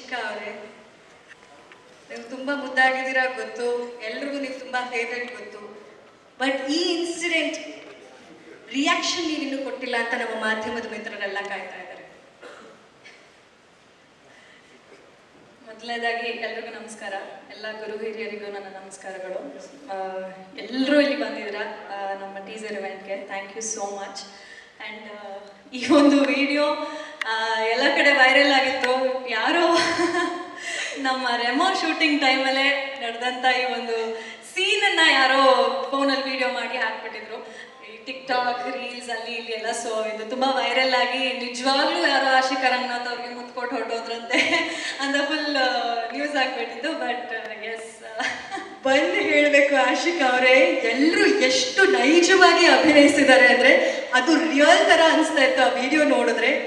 ಆಶಿಕಾ ಅವರೇ ನೀವು ತುಂಬಾ ಮುದ್ದಾಗಿದ್ದೀರಾ ಗೊತ್ತು ಎಲ್ರಿಗೂ ನೀವು ತುಂಬಾ ಫೇವ್ರೆಟ್ ಗೊತ್ತು ಬಟ್ ಈ ಇನ್ಸಿಡೆಂಟ್ ರಿಯಾಕ್ಷನ್ ನೀವಿನ್ನೂ ಕೊಟ್ಟಿಲ್ಲ ಅಂತ ನಮ್ಮ ಮಾಧ್ಯಮದ ಮಿತ್ರರೆಲ್ಲ ಕಾಯ್ತಾ ಇದ್ದಾರೆ ಮೊದಲನೇದಾಗಿ ಎಲ್ರಿಗೂ ನಮಸ್ಕಾರ ಎಲ್ಲ ಗುರು ಹಿರಿಯರಿಗೂ ನನ್ನ ನಮಸ್ಕಾರಗಳು ಎಲ್ಲರೂ ಇಲ್ಲಿ ಬಂದಿದ್ದೀರಾ ಆ, ನಮ್ಮ ಟೀಸರ್ ಇವೆಂಟ್ಗೆ thank you so much and ಈ ಒಂದು ವಿಡಿಯೋ ಎಲ್ಲ ಕಡೆ ವೈರಲ್ ಆಗಿತ್ತು ಯಾರೋ ನಮ್ಮ ರೆಮೋ ಶೂಟಿಂಗ್ ಟೈಮಲ್ಲೇ ನಡೆದಂಥ ಈ ಒಂದು ಸೀನನ್ನು ಯಾರೋ ಫೋನಲ್ಲಿ ವಿಡಿಯೋ ಮಾಡಿ ಹಾಕ್ಬಿಟ್ಟಿದ್ರು ಈ ಟಿಕ್ ಟಾಕ್ ರೀಲ್ಸ್ ಅಲ್ಲಿ ಇಲ್ಲಿ ಎಲ್ಲ ಸೊ ಇದು ತುಂಬಾ ವೈರಲ್ ಆಗಿ ನಿಜವಾಗ್ಲೂ ಯಾರೋ ಆಶಿಕಾ ರಂಗನಾಥ್ ಅವ್ರಿಗೆ ಮುತ್ಕೊಟ್ಟು ಹೊರಟೋದ್ರಂತೆ ಅಂತ ಫುಲ್ ನ್ಯೂಸ್ ಆಗ್ಬಿಟ್ಟಿತ್ತು ಬಟ್ ಎಸ್ ಬಂದು ಹೇಳಬೇಕು ಆಶಿಕಾ ಅವರೇ ಎಲ್ಲರೂ ಎಷ್ಟು ನೈಜವಾಗಿ ಅಭಿನಯಿಸಿದ್ದಾರೆ ಅಂದ್ರೆ ಅದು ರಿಯಲ್ ತರ ಅನಿಸ್ತಾ ಇತ್ತು ಆ ವಿಡಿಯೋ ನೋಡಿದ್ರೆ